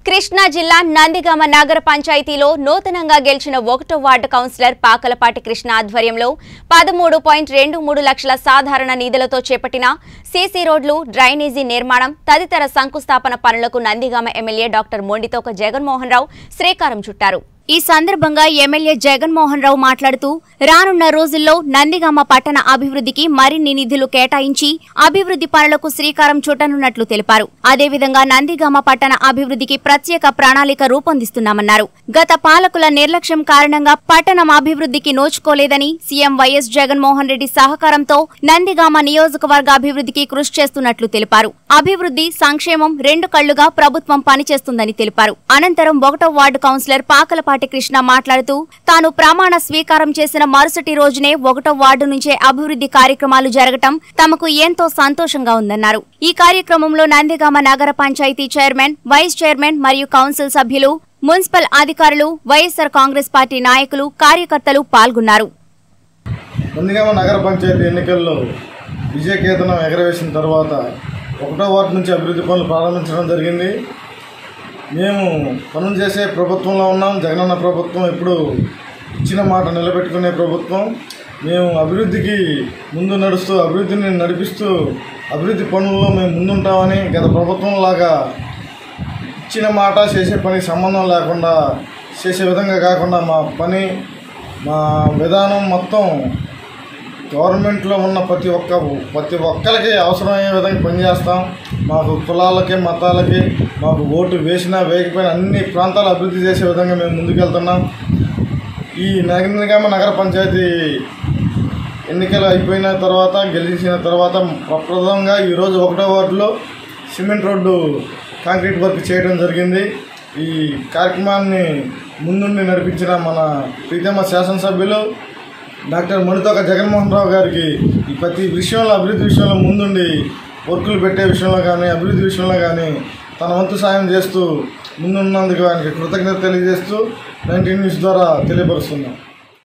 కృష్ణా జిల్లా నందిగామ నగర పంచాయతీలో నూతనంగా గెలిచిన ఒకటో వార్డు కౌన్సిలర్ పాకలపాటి కృష్ణ ఆధ్వర్యంలో పదమూడు పాయింట్ రెండు మూడు లక్షల సాధారణ నిధులతో చేపట్టిన సీసీ రోడ్లు డ్రైనేజీ నిర్మాణం తదితర శంకుస్థాపన పనులకు నందిగామ ఎమ్మెల్యే డాక్టర్ మొండితోక జగన్మోహన్ రావు శ్రీకారం చుట్టారు ఈ సందర్భంగా ఎమ్మెల్యే జగన్మోహన్ రావు మాట్లాడుతూ రానున్న రోజుల్లో నందిగామ పట్టణ అభివృద్ధికి మరిన్ని నిధులు కేటాయించి అభివృద్ధి పనులకు శ్రీకారం చుట్టనున్నట్లు తెలిపారు అదేవిధంగా నందిగామ పట్టణ అభివృద్ధికి ప్రత్యేక ప్రణాళిక రూపొందిస్తున్నామన్నారు గత పాలకుల నిర్లక్ష్యం కారణంగా పట్టణం అభివృద్ధికి నోచుకోలేదని సీఎం వైఎస్ జగన్మోహన్ రెడ్డి సహకారంతో నందిగామ నియోజకవర్గ అభివృద్ధికి కృషి చేస్తున్నట్లు తెలిపారు అభివృద్ధి సంక్షేమం రెండు కళ్లుగా ప్రభుత్వం పనిచేస్తుందని తెలిపారు అనంతరం ఒకటో వార్డు కౌన్సిలర్ పాకలపాటి కృష్ణ మాట్లాడుతూ తాను ప్రమాణ స్వీకారం చేసిన మరుసటి రోజునే ఒకటో వార్డు నుంచే అభివృద్ధి కార్యక్రమాలు జరగటం తమకు ఎంతో సంతోషంగా ఉందన్నారు ఈ కార్యక్రమంలో నందిగామ నగర పంచాయతీ చైర్మన్ వైస్ చైర్మన్ మరియు కౌన్సిల్ సభ్యులు మున్సిపల్ అధికారులు వైఎస్సార్ కాంగ్రెస్ పార్టీ నాయకులు కార్యకర్తలు పాల్గొన్నారు నందిగామ నగర పంచాయతీ ఎన్నికల్లో విజయకేతనం ఎగరవేసిన తర్వాత ఒకటో వార్డు నుంచి అభివృద్ధి పనులు ప్రారంభించడం జరిగింది మేము పనులు చేసే ప్రభుత్వంలో ఉన్నాం జగనన్న ప్రభుత్వం ఎప్పుడు ఇచ్చిన మాట నిలబెట్టుకునే ప్రభుత్వం మేము అభివృద్ధికి ముందు నడుస్తూ అభివృద్ధిని నడిపిస్తూ అభివృద్ధి పనుల్లో మేము ముందుంటామని గత ప్రభుత్వం లాగా ఇచ్చిన మాట చేసే పనికి సంబంధం లేకుండా చేసే విధంగా కాకుండా మా పని మా విధానం మొత్తం గవర్నమెంట్లో ఉన్న ప్రతి ఒక్క ప్రతి ఒక్కరికి అవసరమయ్యే విధంగా పనిచేస్తాం మాకు కులాలకి మతాలకి మాకు ఓటు వేసినా వేయకపోయినా అన్ని ప్రాంతాలు అభివృద్ధి చేసే విధంగా మేము ముందుకెళ్తున్నాం ఈ నగరగామ నగర పంచాయతీ ఎన్నికలు అయిపోయిన తర్వాత గెలిచిన తర్వాత ప్రప్రథమంగా ఈరోజు ఒకటో వార్డులో సిమెంట్ రోడ్డు కాంక్రీట్ వర్క్ చేయడం జరిగింది ఈ కార్యక్రమాన్ని ముందుండి నడిపించిన మన ప్రీతమ శాసనసభ్యులు డాక్టర్ మణితోక జగన్మోహన్ రావు గారికి ఈ ప్రతి విషయంలో అభివృద్ధి విషయంలో ముందుండి వర్కులు పెట్టే విషయంలో కానీ అభివృద్ధి విషయంలో కానీ తన వంతు సాయం చేస్తూ ముందున్నందుకు ఆయనకి కృతజ్ఞత తెలియజేస్తూ నైన్టీన్ న్యూస్ ద్వారా తెలియపరుస్తున్నాం